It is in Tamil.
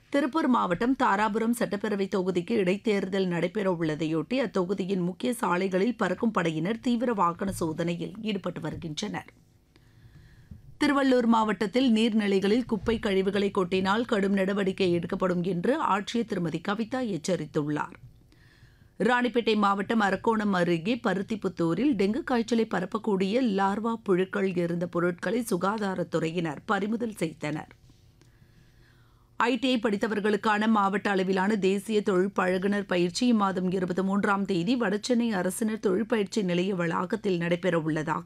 திருப்பூர் மாவட்டம் தாராபுரம் சட்டப்பேரவை தொகுதிக்கு இடைத்தேர்தல் நடைபெறவுள்ளதையொட்டி அத்தொகுதியின் முக்கிய சாலைகளில் பறக்கும் படையினர் தீவிர வாகன சோதனையில் ஈடுபட்டு வருகின்றனர் திருவள்ளூர் மாவட்டத்தில் நீர்நிலைகளில் குப்பை கழிவுகளை கொட்டினால் கடும் நடவடிக்கை எடுக்கப்படும் என்று ஆட்சியர் திருமதி கவிதா எச்சரித்துள்ளார் ராணிப்பேட்டை மாவட்டம் அரக்கோணம் அருகே பருத்திப்புத்தூரில் டெங்கு காய்ச்சலை பரப்பக்கூடிய லார்வா புழுக்கள் இருந்த பொருட்களை சுகாதாரத்துறையினர் பறிமுதல் செய்தனர் ஐடிஐ படித்தவர்களுக்கான மாவட்ட அளவிலான தேசிய தொழில் பழகுனர் பயிற்சி இம்மாதம் இருபத்தி மூன்றாம் தேதி வடசென்னை அரசினர் தொழிற்பயிற்சி நிலைய வளாகத்தில் நடைபெறவுள்ளதாக